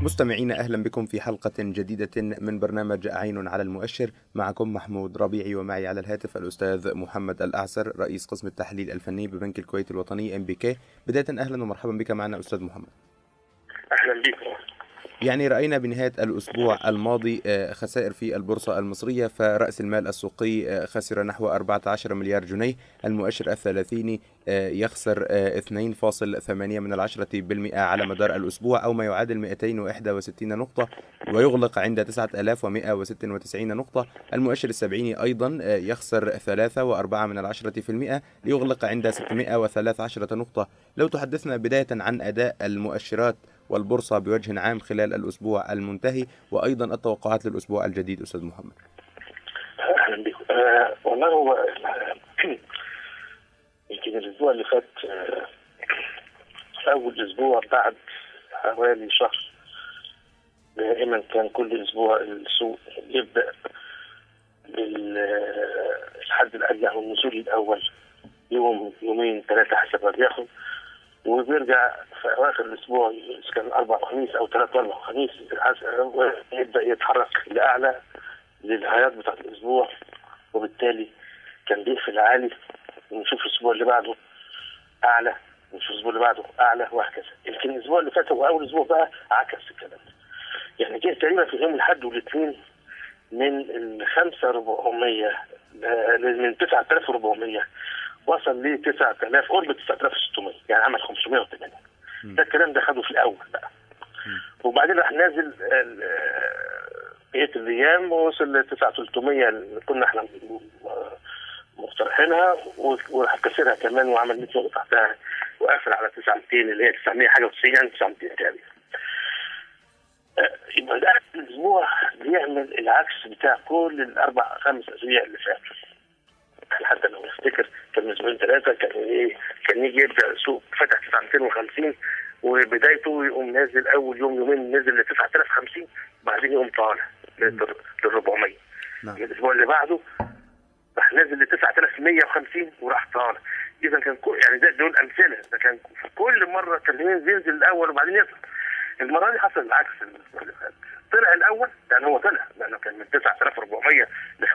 مستمعينا اهلا بكم في حلقه جديده من برنامج عين على المؤشر معكم محمود ربيعي ومعي على الهاتف الاستاذ محمد الاعسر رئيس قسم التحليل الفني ببنك الكويت الوطني ام بي كي بدايه اهلا ومرحبا بك معنا استاذ محمد اهلا بكم يعني رأينا بنهاية الأسبوع الماضي خسائر في البورصة المصرية فرأس المال السوقي خسر نحو 14 مليار جنيه المؤشر الثلاثيني يخسر 2.8 من العشرة بالمئة على مدار الأسبوع أو ما يعادل 261 نقطة ويغلق عند 9196 نقطة المؤشر السبعيني أيضا يخسر 3.4 من العشرة في المئة ليغلق عند 613 نقطة لو تحدثنا بداية عن أداء المؤشرات والبورصة بوجه عام خلال الأسبوع المنتهي وأيضا التوقعات للأسبوع الجديد أستاذ محمد اهلا بكم آه والله هو يمكن الاسبوع اللي فات آه اول اسبوع بعد حوالي شهر دائما كان كل اسبوع السوق يبدا بالحد الادنى او النزول الاول يوم يومين ثلاثه حسب ما بياخد وبيرجع في اواخر الاسبوع اذا كان اربع وخميس او ثلاث واربع وخميس يبدا يتحرك لاعلى للنهايات بتاعت الاسبوع وبالتالي كان بيقفل عالي ونشوف الاسبوع اللي بعده اعلى ونشوف الاسبوع اللي بعده اعلى وهكذا يمكن الاسبوع اللي فات هو اول اسبوع بقى عكس الكلام ده يعني جه تقريبا في يوم الاحد والاثنين من ال 5400 من 9400 وصل ل 9000 قرب 9600 يعني عمل 580 ده الكلام ده خده في الاول بقى وبعدين راح نازل بقيه الايام ووصل ل 9300 اللي كنا احنا مقترحينها وراح كسرها كمان وعمل 100 نقطه تحتها وقفل على 9200 اللي هي 900 حاجه و90 يعني 900 تقريبا يبقى ده الاسبوع بيعمل العكس بتاع كل الاربع خمس اسابيع اللي فاتوا حتى لو نفتكر كان من اسبوعين ثلاثه كان ايه كان يجي يبدا السوق فتح 9250 وبدايته يقوم نازل اول يوم يومين نزل ل 9050 بعدين يقوم طالع لل 400 نعم. الاسبوع اللي بعده راح نازل ل 9150 وراح طالع اذا كان كل يعني ده دول امثله ده كان في كل مره كان ينزل الاول وبعدين يطلع المره دي حصل العكس الاسبوع اللي فات طلع الاول لان هو طلع لانه كان من 9400 ل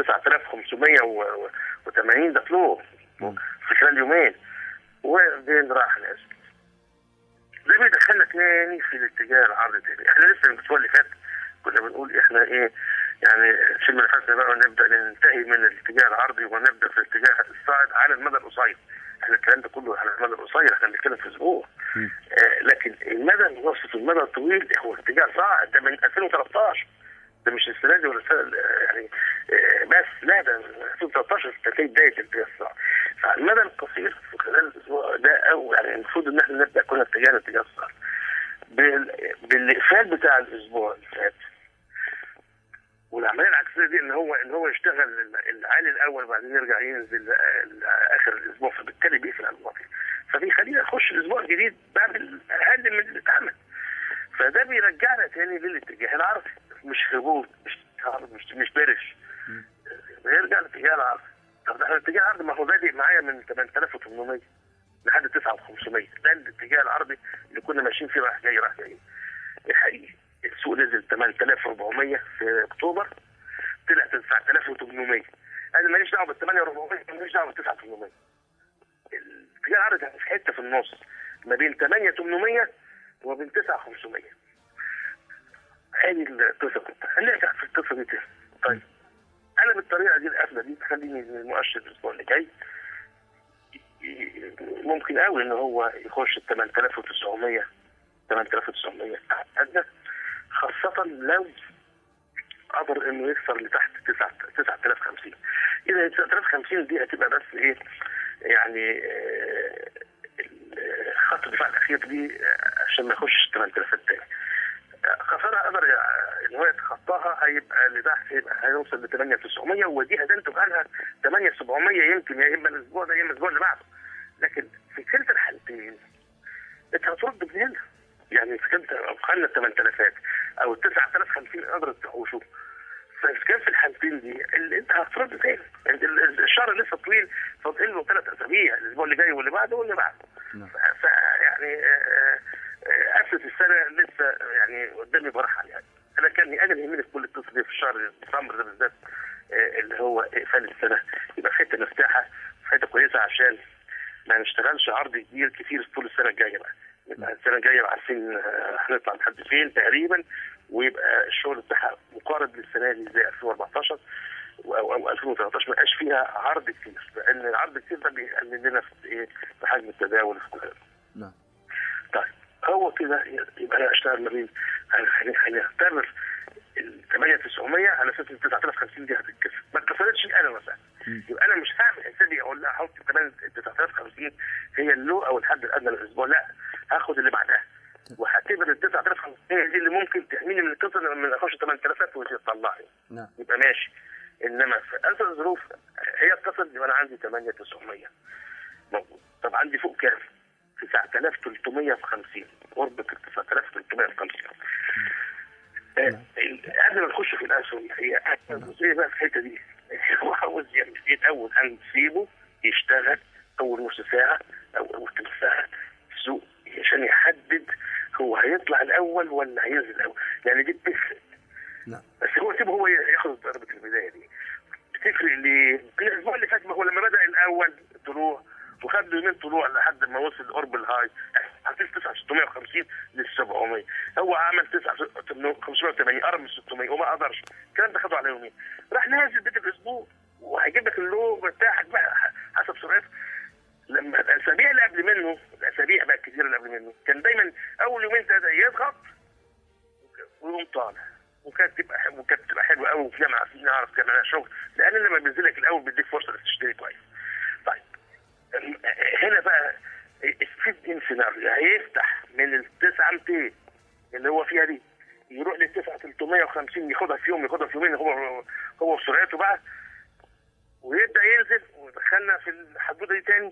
9580 ده طلوع في خلال يومين وبعدين راح نازل ده بيدخلنا تاني في الاتجاه العرضي تاني احنا لسه الاسبوع اللي فات كنا بنقول احنا ايه يعني شم نفسنا بقى ونبدا ننتهي من الاتجاه العرضي ونبدا في الاتجاه الصاعد على المدى القصير احنا الكلام ده كله على المدى القصير احنا بنتكلم في اسبوع آه لكن المدى المتوسط المدى الطويل هو اتجاه صاعد ده من 2013 ده مش السنه دي ولا السنه يعني آه بس لا ده 2013 تلاقي بدايه الاتجاه الصاعد فعلى المدى القصير في خلال الاسبوع ده او يعني المفروض ان احنا نبدا كنا اتجاهنا اتجاه الصاعد بالاقفال بتاع الاسبوع اللي فات والعمليه العكسيه دي ان هو ان هو يشتغل العالي الاول وبعدين يرجع ينزل اخر الاسبوع فبالتالي بيقفل على الواقع فبيخلينا نخش الاسبوع الجديد بعمل اقل من اللي اتعمل فده بيرجعنا تاني للاتجاه العرضي مش هبوط مش مش مش بارش بيرجع للاتجاه العرضي طب ده الاتجاه العرضي ما هو بادئ معايا من 8800 لحد 9500 ده الاتجاه العرضي اللي كنا ماشيين فيه رايح جاي رايح جاي الحقيقي السوق نزل 8400 في اكتوبر طلع 9800 انا ماليش دعوه بال 8400 ماليش دعوه بال 9800 الاتجاه العرضي في حته في النص ما بين 8800 وما بين 9500 ادي القصه هنرجع في القصه دي تاني طيب انا بالطريقه دي القفله دي تخليني المؤشر الاسبوع اللي جاي ممكن قوي ان هو يخش 8900 8900 ادنى خاصة لو قدر انه يكسر لتحت 9050 اذا 9050 دي هتبقى بس ايه يعني خط الدفاع الاخير دي عشان ما يخش 8000 الثاني خسارة قدر ان هو يتخطاها هيبقى لتحت هيبقى هيوصل ل 8900 ودي هتنتج عنها 8700 يمكن يا اما الاسبوع ده يا اما الاسبوع اللي بعده لكن في كلتا الحالتين انت هترد من هنا يعني في كلتا خلنا ال 8000 او ال 9050 قدرت تحوشه فاذا كان في الحالتين دي اللي انت هترد تاني الشهر لسه طويل فاضل له ثلاث اسابيع الاسبوع اللي جاي واللي بعده واللي بعده نعم. فيعني آه، قفلت السنه لسه يعني قدامي برحل يعني انا كان انا اللي يهمني في كل القصه دي في شهر ديسمبر ده بالذات آه، اللي هو اقفال السنه يبقى في حته مرتاحه في حته كويسه عشان ما نشتغلش عرض كبير كتير طول السنه الجايه بقى يبقى السنه الجايه عارفين آه، هنطلع لحد فين تقريبا ويبقى الشغل بتاعها مقارب للسنه دي زي 2014 او او 2013 ما يبقاش فيها عرض كتير لان العرض كتير ده بيقلل لنا في ايه في حجم التداول في كل هذا. نعم طيب هو كده يبقى انا اشتغل ما بين هنختبر ال 8900 على اساس ال 9050 دي هتتكسر ما اتكسرتش انا مثلا مم. يبقى انا مش هعمل حسابي اقول لا احط كمان ال 9050 هي اللو او الحد الادنى للاسبوع لا هاخد اللي بعدها وهعتبر ال 9050 هي دي اللي ممكن تحميني من القصه لما اخش 8000 وتطلعني نعم يبقى ماشي انما في اسوء الظروف هي اتصلت يبقى انا عندي 8900 موجود طب عندي فوق كام؟ 9350 قرب 9350 آه، قبل ما نخش في الاسهم هي الجزئيه بقى في الحته دي هو عاوز يعمل ايه الاول هنسيبه يشتغل اول نص ساعه او اول ثلث ساعه في السوق عشان يحدد هو هيطلع الاول ولا هينزل الاول يعني دي بتفرق نعم بس هو سيبه هو ياخد ضربه البدايه دي بتفرق ليه؟ الاسبوع اللي فات ما هو لما بدا الاول طلوع وخد له يومين طلوع لحد ما وصل قرب الهاي حطيت 9650 لل 700 هو عمل 9 580 قرب من 600 وما قدرش الكلام ده خده على يومين راح نازل بيت الاسبوع وهيجيب لك اللو بتاعك بقى حسب سرعته لما الاسابيع اللي قبل منه الاسابيع بقى الكتير اللي قبل منه كان دايما اول يومين ثلاثه يضغط ويقوم طالع وكانت تبقى حلوه وكانت تبقى حلوه قوي وفيها عارفين نعرف كمان على شغل لان لما بينزلك الاول بيديك فرصه انك تشتري كويس. طيب هنا بقى في اتنين سيناريو هيفتح من ال 9200 اللي هو فيها دي يروح لل 9350 ياخدها في يوم ياخدها في يومين هو هو وسرعته بقى ويبدا ينزل ويدخلنا في الحدوده دي تاني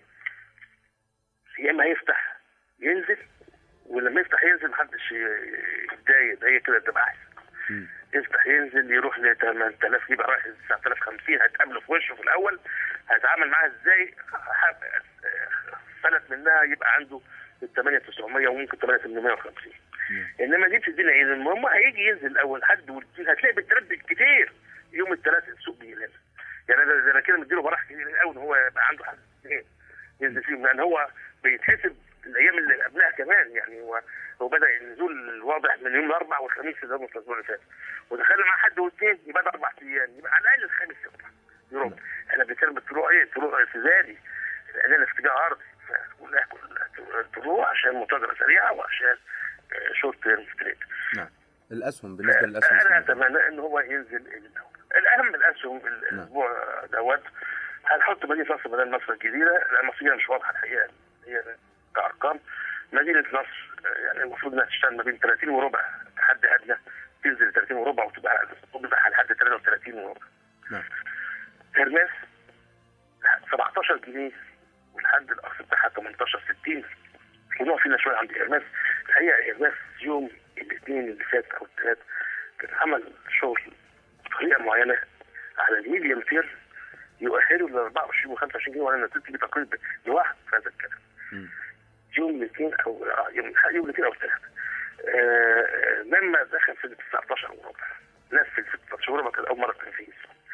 يا اما هيفتح ينزل ولما يفتح ينزل محدش يتضايق هي كده تبقى احسن مم. يفتح ينزل يروح ل 8000 يبقى رايح 9050 هتقابله في وشه في الاول هيتعامل معاها ازاي ح- فلت منها يبقى عنده ال 8900 وممكن 8850 نعم. انما دي بتدينا ايه المهم هيجي ينزل الاول حد والاثنين هتلاقي بالتردد كتير يوم الثلاث السوق بيلم يعني انا ده انا كده مديله براح كتير قوي ان هو يبقى عنده حد اثنين ينزل فيهم لان هو بيتحسب الايام اللي قبلها كمان يعني هو هو بدا النزول الواضح من يوم الاربع والخميس اللي هو في الاسبوع اللي فات ودخلنا مع حد واثنين يبقى ده اربع ايام يبقى على الاقل الخامس يطلع يروح احنا بنتكلم بالطلوع ايه طلوع اعتزالي لان في اتجاه ارضي فكلها كلها طلوع عشان متاجره سريعه وعشان شورت تيرم تريد نعم الاسهم بالنسبه للاسهم انا اتمنى ان هو ينزل الاول الاهم من الاسهم الاسبوع دوت هنحط مدينه نصر بدل مصر الجديده لان مصر مش واضحه الحقيقه هي كارقام مدينه نصر يعني المفروض انها تشتغل ما بين 30 وربع حد ادنى تنزل 30 وربع وتبقى تبقى لحد 33 وربع نعم هرمس 17 جنيه والحد الاقصى بتاعها 18 60 ونقف فينا شويه عند هرمس الحقيقه هرمس يوم الاثنين اللي فات او الثلاث كان عمل شغل بطريقه معينه على الميديم تير يؤهله ل 24 و 25 جنيه وانا نزلت بيه تقريبا لوحده في هذا الكلام مم. يوم الاثنين او آه، يوم يوم الاثنين او الثلاث آه، لما دخل في ال 19 وربع نفذ في 19 وربع كانت اول مره تنفيذ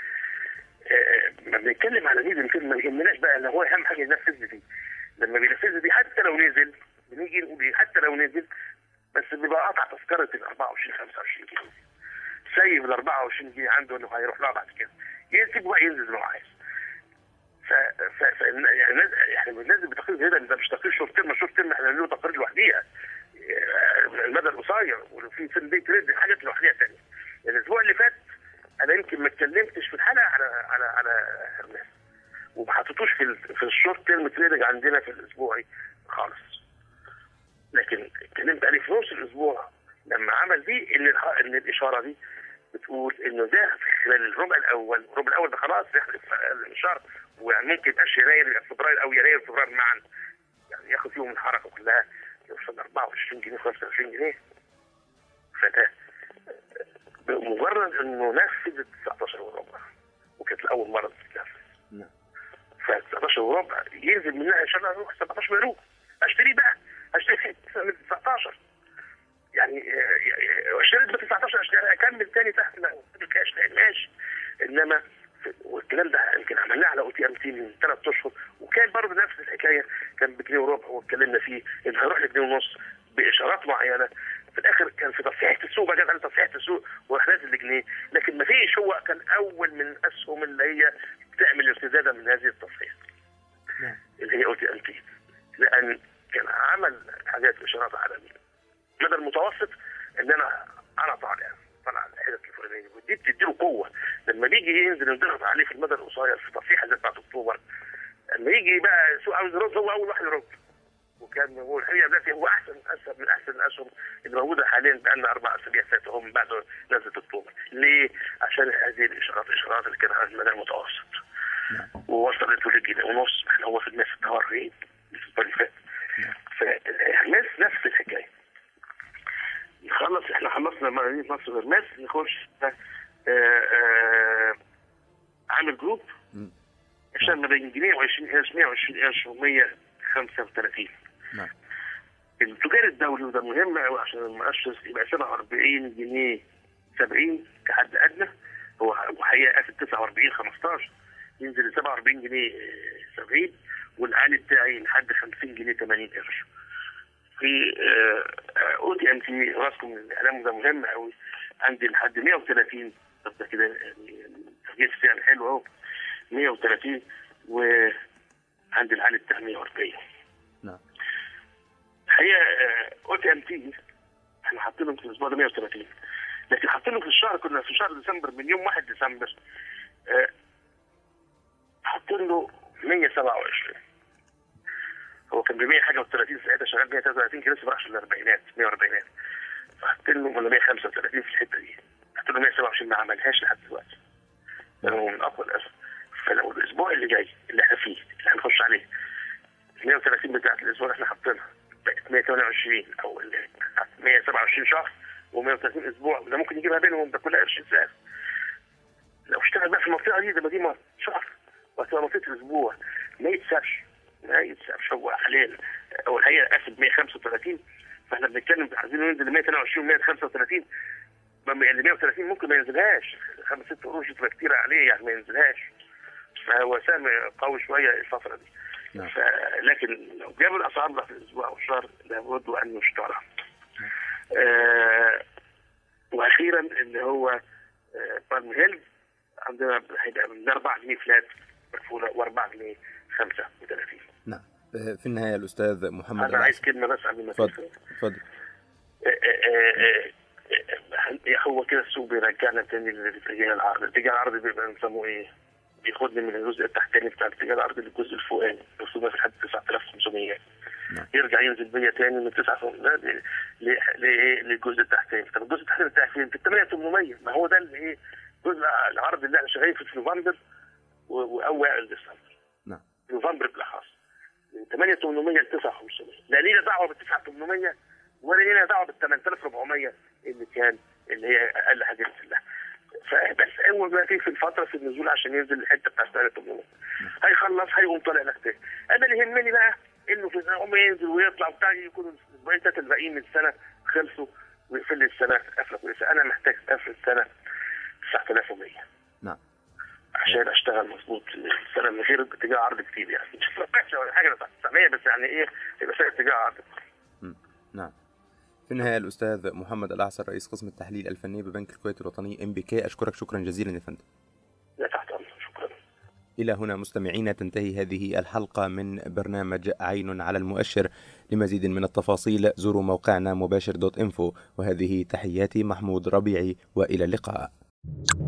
آه، لما بنتكلم على ميديم تير ما يهمناش بقى ان هو اهم حاجه ينفذ دي لما بينفذ دي حتى لو نزل بنيجي نقول إيه؟ حتى لو نزل بس بيبقى قطع تذكره ال 24 25 جنيه سايب ال 24 جنيه عنده انه هيروح لها بعد كده يسيب بقى ينزل زي ما هو عايز ف ف ف يعني الناس يعني الناس بتقرير هنا ده مش تقرير شورت تيرم شورت تيرم احنا له تقرير لوحديها آه، المدى القصير وفي سن دي تريد حاجات لوحديها ثانيه الاسبوع اللي فات انا يمكن ما اتكلمتش في الحلقه على على على هرمس وما حطيتوش في ال- في الشورت تيرم تريدنج عندنا في الاسبوعي خالص لكن اتكلمت عليه في نص الاسبوع لما عمل دي ان الح- ان الاشاره دي بتقول انه ده في خلال الربع الاول الربع الاول ده خلاص يحدث الشهر ويعني ممكن يبقاش يناير فبراير او يناير فبراير معا يعني ياخد فيهم الحركه كلها يوصل 24 جنيه 25 جنيه فده بمجرد انه نفذ ال 19 وربع وكانت لاول مره تتنفذ نعم ف 19 وربع ينزل منها ان شاء الله يروح 17 ويروح اشتري بقى اشتري من 19 يعني اشتريت ب 19 اشتري اكمل تاني تحت لا الكاش ماشي انما والكلام ده يمكن عملناه على او تي ام تي من ثلاث اشهر وكان برضه نفس الحكايه كان بجنيه وربع واتكلمنا فيه ان هيروح لجنيه ونص باشارات معينه في الاخر كان في تصحيحه السوق بقى قال تصحيحه السوق وراح نازل لجنيه لكن ما فيش هو كان اول من الاسهم اللي هي بتعمل ارتدادا من هذه التصحيح نعم. اللي هي او تي ام تي لان كان عمل حاجات اشارات عالميه المدى المتوسط ان انا انا طالع طالع الحتت الفلانيه ودي بتديله قوه لما بيجي ينزل يضغط عليه في المدى القصير في تصحيح زي بتاعت اكتوبر لما يجي بقى السوق عاوز يرد هو اول واحد يرد وكان هو الحقيقه دلوقتي هو احسن اسهم من احسن الاسهم اللي موجوده حاليا بقى لنا اربع اسابيع فاتوا هم بعد نزله اكتوبر ليه؟ عشان هذه الاشارات الاشارات اللي كانت على المدى المتوسط نعم. ووصلت لجنيه ونص احنا هو في الناس التورين الاسبوع اللي فات فالناس نفس الحكايه نخلص احنا خلصنا مدينه نصر والناس نخش آه، آه، عامل جروب مم. عشان ما بين جنيه و20 قرش 120 قرش و135 نعم التجار الدولي وده مهم قوي عشان المؤشر يبقى 47 جنيه 70 كحد ادنى هو وحقيقه قافل 49 15 ينزل ل 47 جنيه 70 والعالي بتاعي لحد 50 جنيه 80 قرش. في او تي ام تي راسكم من الاعلام ده مهم قوي عندي لحد 130 طب ده كده يعني تغيير سعر حلو اهو 130 وعندي العالي بتاع 140 نعم الحقيقه او تي ام تي احنا حاطينهم في الاسبوع ده 130 لكن حاطينهم في الشهر كنا في شهر ديسمبر من يوم 1 ديسمبر آه، حاطين له 127 هو كان ب 100 حاجه و30 ساعتها شغال 133 كان لسه ما راحش الاربعينات 140 فحاطين له ولا 135 في الحته دي حاطين له 127 ما عملهاش لحد دلوقتي ده هو من اقوى الاسهم فلو الاسبوع اللي جاي اللي احنا فيه اللي هنخش عليه 130 بتاعت الاسبوع اللي احنا حاطينها بقت 128 او ال 127 شهر و130 اسبوع ده ممكن يجيبها بينهم ده كلها قرش سعر لو اشتغل بقى في المنطقه دي ده دي م- شهر وهتبقى منطقه الاسبوع ما يتسابش ما يتسابش هو حاليا هو الحقيقه قاسم 135 فاحنا بنتكلم عايزين ننزل ل 122 135 ما يعني 130 ممكن ما ينزلهاش خمس ست قروش تبقى كتير عليه يعني ما ينزلهاش فهو سهم قوي شويه الفتره دي نعم. ف... لكن لو جاب الاسعار بقى في الاسبوع او الشهر لابد ان يشترى آه واخيرا اللي هو آه بالم هيل عندنا هيبقى من 4 جنيه فلات مقفوله و4 جنيه 35 نعم آه، في النهاية الأستاذ محمد انا عايز العسل كلمه بس قبل ما اتفضل تقفل. اتفضل آه، آه، آه، آه، هو كده السوق بيرجعنا تاني لاتجاه العرض، الاتجاه العرضي بيبقى بنسموه ايه؟ بياخدني من الجزء التحتاني بتاع الاتجاه العرضي للجزء الفوقاني، وصلنا في لحد 9500 نعم. يرجع ينزل بيا تاني من 9500 ل- ل- ل- للجزء التحتاني، طب الجزء التحتاني بتاعي فين؟ في 8800 ما هو ده اللي ايه؟ جزء العرض اللي احنا شغالين فيه في نوفمبر و- واوائل ديسمبر. نعم نوفمبر بالاخص من 8800 ل 9500 لا لينا دعوه بال 9800 ولا لينا دعوه بال 8400 اللي كان اللي هي اقل حاجه لها فبس اول ما في في الفتره في النزول عشان ينزل الحته بتاعت 8800 هيخلص هيقوم طالع لك تاني انا اللي يهمني بقى انه في يوم ينزل ويطلع وبتاع يكون الاسبوعين ثلاثه الباقيين من السنه خلصوا ويقفل لي السنه قفله كويسه انا محتاج اقفل السنه 9100 نعم عشان اشتغل مظبوط السنه من غير اتجاه عرض كتير يعني مش وحشه ولا حاجه بس 900 بس يعني ايه يبقى فيها اتجاه عرض مم. نعم في النهاية الأستاذ محمد الأعسر رئيس قسم التحليل الفني ببنك الكويت الوطني ام بي كي أشكرك شكرا جزيلا يا فندم لا تحت امر شكرا إلى هنا مستمعينا تنتهي هذه الحلقة من برنامج عين على المؤشر لمزيد من التفاصيل زوروا موقعنا مباشر دوت انفو وهذه تحياتي محمود ربيعي وإلى اللقاء